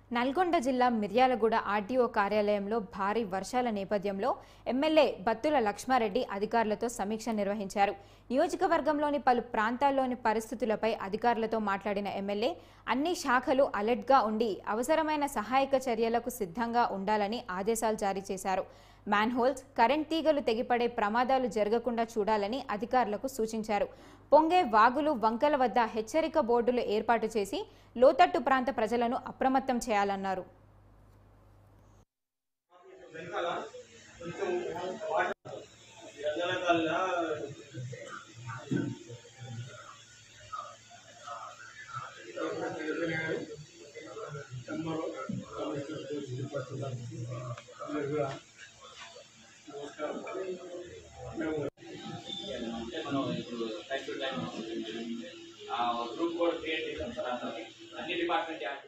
నల్గొండ జిల్లా మిర్యాలగూడ ఆర్డీఓ కార్యాలయంలో భారీ వర్షాల నేపథ్యంలో ఎమ్మెల్యే బత్తుల లక్ష్మారెడ్డి అధికారులతో సమీక్ష నిర్వహించారు నియోజకవర్గంలోని పలు ప్రాంతాల్లోని పరిస్థితులపై అధికారులతో మాట్లాడిన ఎమ్మెల్యే అన్ని శాఖలు అలర్ట్గా ఉండి అవసరమైన సహాయక చర్యలకు సిద్ధంగా ఉండాలని ఆదేశాలు జారీ చేశారు మ్యాన్హోల్స్ కరెంట్ తీగలు తెగిపడే ప్రమాదాలు జరగకుండా చూడాలని అధికారులకు సూచించారు పొంగే వాగులు వంకల వద్ద హెచ్చరిక బోర్డులు ఏర్పాటు చేసి లోతట్టు ప్రాంత ప్రజలను అప్రమత్తం చేయాలన్నారు వెనకాల కొంచెం వాటర్ ఎండలకల్ల చెమ్మలో కూడా నమస్కారం మేము అంటే మనం ఇప్పుడు టైం టు టైం ఆ గ్రూప్ కూడా క్రియేట్ చేసాం సార్ అందరికి అన్ని డిపార్ట్మెంట్ యాడ్